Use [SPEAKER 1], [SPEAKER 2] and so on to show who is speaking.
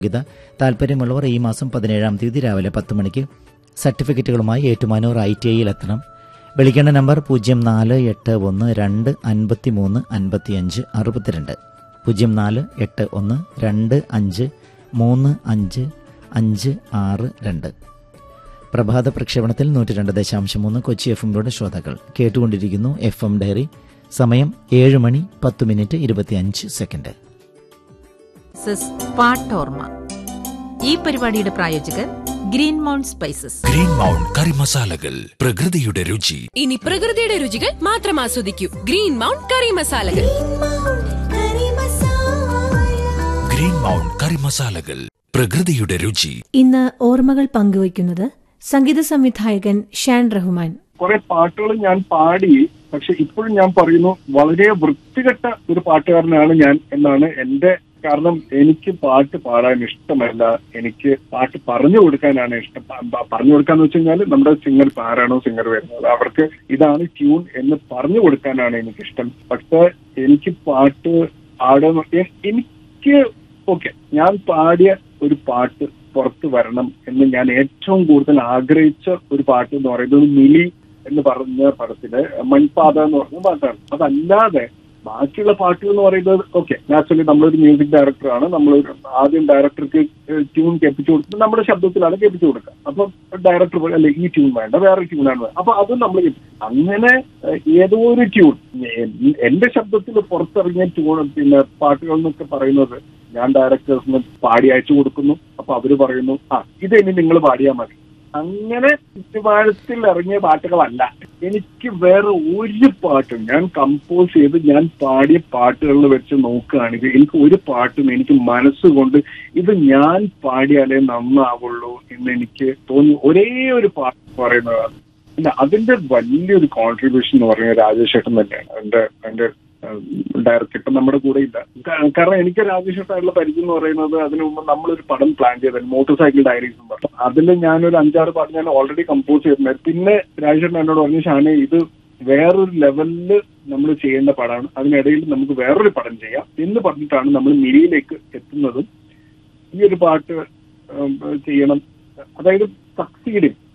[SPEAKER 1] യോഗ്യത താൽപ്പര്യമുള്ളവർ ഈ മാസം പതിനേഴാം തീയതി രാവിലെ പത്ത് മണിക്ക് സർട്ടിഫിക്കറ്റുകളുമായി ഏറ്റുമാനൂർ ഐ ടി ഐയിൽ എത്തണം വിളിക്കേണ്ട നമ്പർ പൂജ്യം നാല് എട്ട് ഒന്ന് രണ്ട് അൻപത്തി മൂന്ന് അൻപത്തിയഞ്ച് അറുപത്തിരണ്ട് പൂജ്യം നാല് എട്ട് ഒന്ന് രണ്ട് അഞ്ച് മൂന്ന് അഞ്ച് അഞ്ച് ആറ് രണ്ട് പ്രഭാത പ്രക്ഷേപണത്തിൽ നൂറ്റി രണ്ട് ദശാംശം മൂന്ന് കൊച്ചി എഫ് എമ്മിലൂടെ ശ്രോതാക്കൾ കേട്ടുകൊണ്ടിരിക്കുന്നു എഫ് എം ഡയറി സമയം ഏഴ് മണി പത്ത് മിനിറ്റ് ഇരുപത്തിയഞ്ച് സെക്കൻഡ്
[SPEAKER 2] സ്പൈസസ് പാട്ടോർമ ഈ പരിപാടിയുടെ പ്രായോജകർ green mount spices
[SPEAKER 3] green mount curry മസാലകൾ പ്രകൃതിയുടെ രുചി
[SPEAKER 4] ഇനി പ്രകൃതിയുടെ രുചികൾ മാത്രം ആസ്വദിക്കൂ ഗ്രീൻ മൗണ്ട് കറി മസാലകൾ
[SPEAKER 3] ഗ്രീൻ മൗണ്ട് കറി മസാലകൾ പ്രകൃതിയുടെ രുചി
[SPEAKER 5] ഇന്ന് ഓർമ്മകൾ പങ്കുവയ്ക്കുന്നത് സംഗീത സംവിധായകൻ ഷാൻ റഹ്മാൻ
[SPEAKER 6] കുറെ പാട്ടുകൾ ഞാൻ പാടി പക്ഷെ ഇപ്പോഴും ഞാൻ പറയുന്നു വളരെ വൃത്തികെട്ട ഒരു പാട്ടുകാരനാണ് ഞാൻ എന്നാണ് എന്റെ കാരണം എനിക്ക് പാട്ട് പാടാൻ ഇഷ്ടമല്ല എനിക്ക് പാട്ട് പറഞ്ഞു കൊടുക്കാനാണ് ഇഷ്ടം പ- പ- പറഞ്ഞു കൊടുക്കാന്ന് വെച്ച് കഴിഞ്ഞാൽ നമ്മുടെ സിംഗർ ആരാണോ സിംഗർ വരുന്നത് അവർക്ക് ഇതാണ് ട്യൂൺ എന്ന് പറഞ്ഞു കൊടുക്കാനാണ് എനിക്കിഷ്ടം പക്ഷെ എനിക്ക് പാട്ട് പാടുന്ന എ- എനിക്ക് ഓക്കെ ഞാൻ പാടിയ ഒരു പാട്ട് പുറത്ത് വരണം എന്ന് ഞാൻ ഏറ്റവും കൂടുതൽ ആഗ്രഹിച്ച ഒരു പാട്ട് എന്ന് പറയുന്നത് മിലി എന്ന് പറഞ്ഞ പടത്തില് മൺപാത എന്ന് പറഞ്ഞ പാട്ടാണ് അതല്ലാതെ ബാക്കിയുള്ള പാട്ടുകൾ എന്ന് പറയുന്നത് ഓക്കെ നാച്ചുറലി നമ്മളൊരു മ്യൂസിക് ഡയറക്ടറാണ് നമ്മൾ ആദ്യം ഡയറക്ടർക്ക് ട്യൂൺ കേൾപ്പിച്ചു കൊടുക്കുന്നത് നമ്മുടെ ശബ്ദത്തിലാണ് കേൾപ്പിച്ചു കൊടുക്കുക അപ്പൊ ഡയറക്ടർ പറയും, അല്ലെ ഈ ട്യൂൺ വേണ്ട വേറെ ട്യൂണാണ് വേണ്ടത് അപ്പൊ അതും നമ്മൾ അങ്ങനെ ഏഹ്, ഏതോ ഒരു ട്യൂൺ എന്റെ ശബ്ദത്തിൽ പുറത്തിറങ്ങിയ ട്യൂൺ പിന്നെ പാട്ടുകൾ എന്നൊക്കെ പറയുന്നത് ഞാൻ ഡയറക്ടേഴ്സിന് പാടി അയച്ചു കൊടുക്കുന്നു അപ്പൊ അവര് പറയുന്നു ആ ഇത് ഇനി നിങ്ങൾ പാടിയാൽ മതി അങ്ങനെ ചുറ്റുപാടത്തിൽ ഇറങ്ങിയ പാട്ടുകളല്ല എനിക്ക് വേറെ ഒരു പാട്ടും ഞാൻ കമ്പോസ് ചെയ്ത് ഞാൻ പാടിയ പാട്ടുകളിൽ വെച്ച് നോക്കുകയാണെങ്കിൽ എനിക്ക് ഒരു പാട്ടും എനിക്ക് മനസ്സുകൊണ്ട് ഇത് ഞാൻ പാടിയാലേ നന്നാവുള്ളൂ എന്ന് എനിക്ക് തോന്നി ഒരേ ഒരു പാട്ട് പറയുന്നതാണ് പിന്നെ അതിന്റെ വലിയൊരു കോൺട്രിബ്യൂഷൻ എന്ന് പറയുന്നത് രാജേഷ് ഏട്ടൻ തന്നെയാണ് എന്റെ എന്റെ ഡയറക്ടർ ഇപ്പം നമ്മുടെ കൂടെ ഇല്ല കാ- കാരണം എനിക്ക് രാജേഷ് ഏട്ടനായിട്ടുള്ള പരിചയം എന്ന് പറയുന്നത് അതിനു മുമ്പ് നമ്മളൊരു പടം പ്ലാൻ ചെയ്തത് മോട്ടോർ സൈക്കിൾ ഡയറീസ് എന്ന് പറഞ്ഞു അതിൽ ഞാനൊരു അഞ്ചാറ് പാട്ട് ഞാൻ ഓൾറെഡി കമ്പോസ് ചെയ്തിട്ടുണ്ടായിരുന്നു പിന്നെ രാജേഷ് ഏട്ടൻ എന്നോട് പറഞ്ഞു ഷാനെ ഇത് വേറൊരു ലെവലില് നമ്മൾ ചെയ്യേണ്ട പടമാണ് അതിനിടയിൽ നമുക്ക് വേറൊരു പടം ചെയ്യാം എന്ന് പറഞ്ഞിട്ടാണ് നമ്മൾ മിരിയിലേക്ക് എത്തുന്നതും ഈ ഒരു പാട്ട് ഉം, ചെയ്യണം അതായത് സക്സീഡിങ്